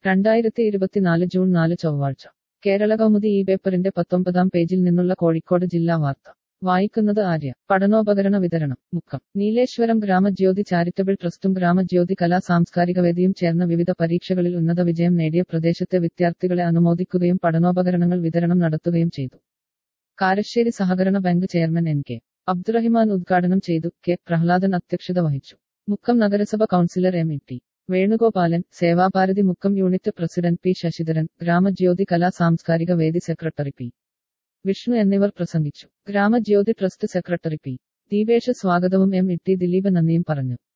രണ്ടായിരത്തി ഇരുപത്തിനാല് ജൂൺ നാല് ചൊവ്വാഴ്ച കേരള കൗമുദി ഈ പേപ്പറിന്റെ പത്തൊമ്പതാം പേജിൽ നിന്നുള്ള കോഴിക്കോട് ജില്ലാ വാർത്ത വായിക്കുന്നത് ആര്യ പഠനോപകരണ വിതരണം മുക്കം നീലേശ്വരം ഗ്രാമജ്യോതി ചാരിറ്റബിൾ ട്രസ്റ്റും ഗ്രാമജ്യോതി കലാ സാംസ്കാരിക വേദിയും ചേർന്ന് വിവിധ പരീക്ഷകളിൽ ഉന്നത വിജയം നേടിയ പ്രദേശത്തെ വിദ്യാർത്ഥികളെ അനുമോദിക്കുകയും പഠനോപകരണങ്ങൾ വിതരണം നടത്തുകയും ചെയ്തു കാരശ്ശേരി സഹകരണ bank chairman N K Abdurahiman ഉദ്ഘാടനം ചെയ്തു കെ പ്രഹ്ലാദൻ അധ്യക്ഷത വഹിച്ചു മുക്കം നഗരസഭ councillor M E T Venugopalan Sevabharathi Mukkam unit president P Sasidharan Gramajyothi കലാ സാംസ്കാരിക വേദി സെക്രട്ടറി പി വിഷ്ണു എന്നിവർ പ്രസംഗിച്ചു Gramajyothi trust secretary P Deepesh സ്വാഗതവും എം ഇ ടി ദിലീപ് നന്ദിയും പറഞ്ഞു